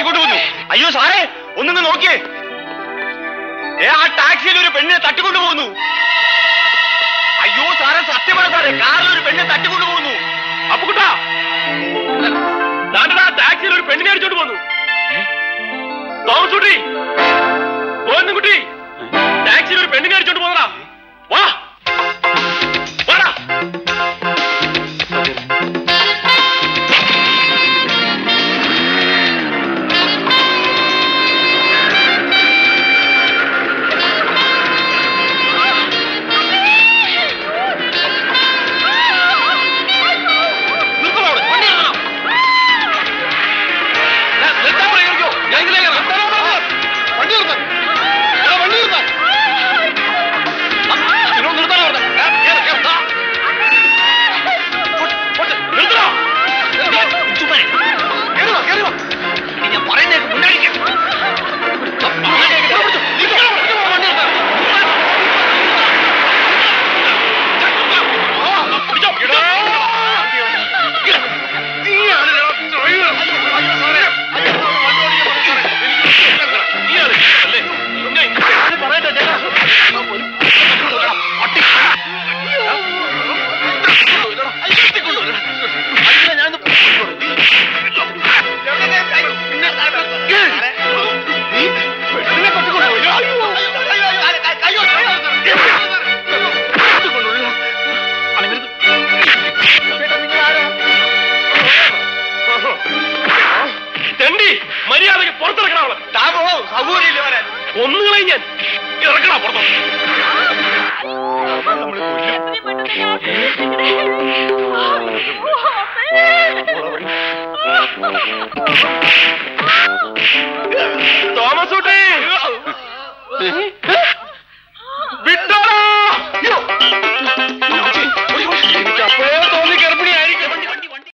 തട്ടിക്കൊണ്ടുപോകുന്നു അയ്യോ സാറേ ഒന്നിങ്ങ് നോക്കിയേ ഏ ആ ടാക്സിയിൽ ഒരു പെണ്ണിനെ തട്ടിക്കൊണ്ടുപോകുന്നു അയ്യോ സാറേ സത്യമാണ് സാറേ കാറിൽ ഒരു പെണ്ണിനെ തട്ടിക്കൊണ്ടുപോകുന്നു അപ്പുക്കുട്ടാ ദാണ്ടടാ ടാക്സിയിൽ ഒരു പെണ്ണിനെ അടിച്ചോണ്ട് പോന്നു തോമസ് കുട്ടി തോന്നു കുട്ടി ടാക്സിയിൽ ഒരു പെണ്ണിനെ അടിച്ചോണ്ട് പോന്നടാ വാ വാടാ നിർത്തണം അവിടെ. വണ്ടി നിർത്തണം. ഞാൻ നിർത്താൻ പറയുമോ? ഞാൻ ഇതിലേക്ക് ഇറങ്ങാം. വണ്ടി നിർത്താൻ. എടാ, വണ്ടി നിർത്താൻ. ആ, ഇതിനോട് നിർത്താൻ അവിടെ. ഏ, കേറ്, കേറ്, ദാ. Pot, pot, നിർത്തണോ? ദേ, ചുമ്മാ ഇരി. കേറി വാ, കേറി വാ. ഇനി ഞാൻ പറയുന്നേക്ക് മുന്നടിക്കാം. ആ, പറയുന്നേക്ക് ഞാൻ പിടിച്ചു. നിൽക്കണം അവിടെ. വണ്ടി നിർത്താൻ. ആ, പിടിച്ചോ. നീയാണ് ഡ്രൈവർ അയ്യോ സാറേ അയ്യോ വണ്ടി ഓടിക്കാൻ എനിക്ക് നീയാണ് അല്ലേ ഞാൻ പറയട്ടെ ചേട്ടാ പട്ടി തെണ്ടി മര്യാദയ്ക്ക് പുറത്തിറക്കണം അവളെ താപോ സൗകര്യമില്ല വരാൻ ഒന്നുകളെ ഞാൻ ഇറക്കണ പുറത്തോ തോമസ് കുട്ടി